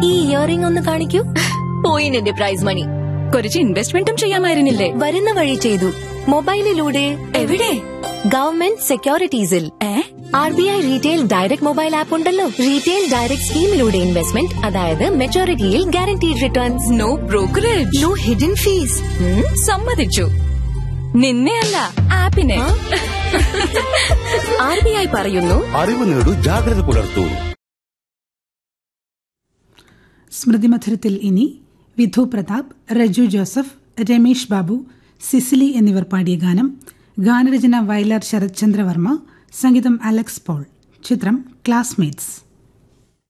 ഈ ഇയറിംഗ് ഒന്ന് കാണിക്കൂ പോയി നിന്റെ പ്രൈസ് മണി കുറച്ച് ഇൻവെസ്റ്റ്മെന്റും ചെയ്യാമായിരുന്നില്ലേ വരുന്ന വഴി ചെയ്തു മൊബൈലിലൂടെ എവിടെ ഗവൺമെന്റ് സെക്യൂരിറ്റീസിൽ a R B I retail direct mobile app ഉണ്ടല്ലോ റീറ്റെയിൽ ഡയറക്ട് സ്കീമിലൂടെ ഇൻവെസ്റ്റ്മെന്റ് അതായത് മെച്ചോറിറ്റിയിൽ guaranteed returns no brokerage no hidden fees സമ്മതിച്ചു നിന്നെ അല്ല ആപ്പിനെ ആർ ബി ഐ പറയുന്നു അറിവ് നേടൂ ജാഗ്രത പുലർത്തൂ സ്മൃതിമധുരത്തിൽ ഇനി വിധു പ്രതാപ് രജു ജോസഫ് രമേശ് ബാബു സിസിലി എന്നിവർ പാടിയ ഗാനം ഗാനരചന വയലാർ ശരത്ചന്ദ്ര വർമ്മ സംഗീതം അലക്സ് പോൾ ചിത്രം ക്ലാസ്മേറ്റ്സ്